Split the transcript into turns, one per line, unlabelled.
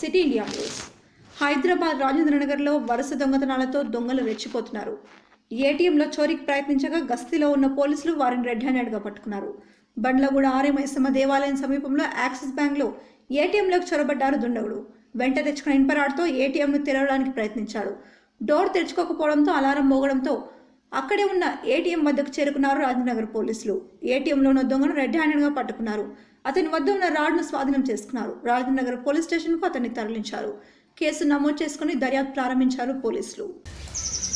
city India news Hyderabad రాజేంద్రనగర్లో వరుస దొంగతనాలతో దొంగలు రెచ్చిపోతున్నారు ఏటీఎంలో చోరీకి ప్రయత్నించగా గస్తీలో ఉన్న పోలీసులు వారిని రెడ్ హ్యాండెడ్గా పట్టుకున్నారు బండ్లగూడ ఆర్యమైసమ్మ దేవాలయం సమీపంలో యాక్సిస్ బ్యాంక్లో ఏటీఎంలోకి చొరబడ్డారు దుండగుడు వెంట తెచ్చుకున్న ఇనుపరాడుతో ఏటీఎంను తెరవడానికి ప్రయత్నించాడు డోర్ తెరుచుకోకపోవడంతో అలారం మోగడంతో అక్కడే ఉన్న ఏటీఎం వద్దకు చేరుకున్నారు రాజనగర్ పోలీసులు ఏటీఎంలో ఉన్న దొంగను రెడ్ హ్యాండెడ్గా పట్టుకున్నారు అతని వద్ద ఉన్న రాడ్ను స్వాధీనం చేసుకున్నారు రాజనగర్ పోలీస్ స్టేషన్కు అతన్ని తరలించారు కేసు నమోదు చేసుకుని దర్యాప్తు ప్రారంభించారు పోలీసులు